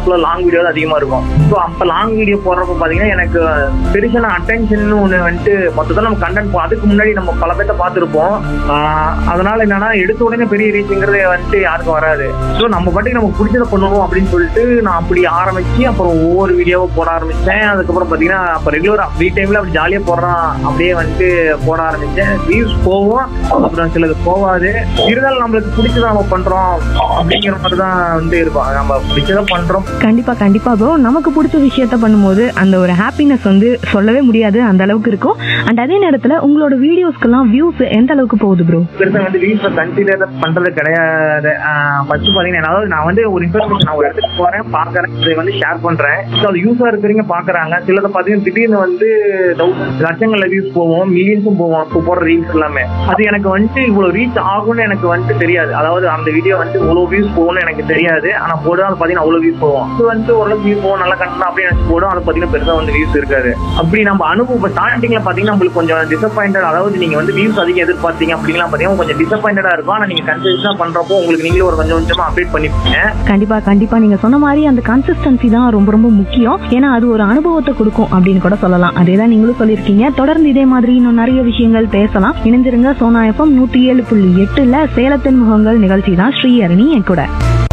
ஃபுல்லாக long video தான் அதிகமாக இருக்கும் ஸோ அப்போ லாங் வீடியோ போடுறப்ப பார்த்தீங்கன்னா எனக்கு பெருசான அட்டென்ஷன் ஒன்று வந்துட்டு மொத்தத்தில் நம்ம கண்டென்ட் அதுக்கு முன்னாடி நம்ம பல பேர்த்த பார்த்துருப்போம் ஆஹ் அதனால என்னன்னா எடுத்த உடனே பெரிய ரீச்சுங்கிறது வந்துட்டு யாருக்கும் வராது ஸோ நம்ம பாட்டுக்கு நமக்கு பிடிச்சதை பண்ணுவோம் அப்படின்னு சொல்லிட்டு நான் அப்படி ஆரம்பிச்சு அப்புறம் ஒவ்வொரு வீடியோவை போட ஆரம்பிச்சேன் அதுக்கப்புறம் பார்த்தீங்கன்னா அப்போ ரெகுலராக ஃப்ரீ டைம்ல அப்படி ஜாலியாக போடுறான் அப்படியே வந்துட்டு போட ஆரம்பிச்சேன் வியூஸ் போவோம் அப்புறம் சிலது போகாது இருந்தாலும் நம்மளுக்கு பிடிச்சதை நம்ம பண்றோம் அப்படிங்கிற மாதிரி தான் வந்து இருக்கும் நம்ம பிடிச்சதை பண்றோம் கண்டிப்பா கண்டிப்பா ப்ரோ நமக்கு பிடிச்ச விஷயத்த பண்ணும்போது அந்த ஒரு ஹாப்பினஸ் வந்து சொல்லவே முடியாது அந்த அளவுக்கு இருக்கும் அண்ட் அதே நேரத்துல உங்களோட வீடியோஸ்க்கெல்லாம் வியூஸ் எந்த அளவுக்கு போகுது ப்ரோ பெருசா வந்து வீட்ல கன்சிடர் பண்றது கிடையாது ஃபர்ஸ்ட் பாத்தீங்கன்னா அதாவது நான் வந்து ஒரு இன்ஃபர்மேஷன் நான் ஒரு இடத்துக்கு போறேன் பாக்குறேன் இதை வந்து ஷேர் பண்றேன் ஸோ அது யூஸா இருக்கிறீங்க பாக்குறாங்க சிலதை பாத்தீங்கன்னா திடீர்னு வந்து thousands, லட்சங்கள்ல வியூஸ் போவோம் மில்லியன்ஸும் போவோம் இப்போ போடுற ரீல்ஸ் எல்லாமே அது எனக்கு வந்துட்டு இவ்வளவு ரீச் ஆகும்னு எனக்கு வந்துட்டு தெரியாது அதாவது அந்த வீடியோ வந்து இவ்வளவு வியூஸ் போகும்னு எனக்கு தெரியாது ஆனா போடும் அது பாத்தீங்கன்னா அவ்வளவு வியூஸ் போவோம் அது வந்து ஓரளவுக்கு வியூஸ் போகும் நல்லா கண்டா அப்படியே நினைச்சு போடும் அது பாத்தீங்கன்னா பெருசா வந்து வியூஸ் இருக்காது அப்படி நம்ம அனுபவம் ஸ்டார்டிங்ல பாத்தீங்கன்னா உங்களுக்கு கொஞ்சம் டிசப்பாயிண்டட் அதாவது நீங்க வந்து வியூஸ் அதிகம் எதிர்பார்த்தீங்க அப்படின்லாம் பாத்தீங்கன்னா கொஞ்சம் டிசப்பாயிண்டடா இருக்கும் ஆனா நீங்க கன்சிஸ்டா பண்றப்போ உங்களுக்கு நீங்களே ஒரு கொஞ்சம் கொஞ்சமா அப்டேட் பண்ணிப்பீங்க கண்டிப்பா கண்டிப்பா நீங்க சொன்ன மாதிரி அந்த கன்சிஸ்டன்சி தான் ரொம்ப ரொம்ப முக்கியம் ஏன்னா அது ஒரு அனுபவத்தை கொடுக்கும் அப்படின்னு கூட சொல்லலாம் அதே தான் நீங்களும் சொல்லியிருக்கீங்க தொடர்ந்து இதே மாதிரி இன்னும் நிறைய விஷயங்கள் பேசலாம் இணைந்திருங்க சோனா எஃப்எம் நூத்தி ஏழு புள்ளி எட்டுல சேலத்தின் முகங்கள் நிகழ்ச்சி தான் ஸ்ரீஹரணி என் கூட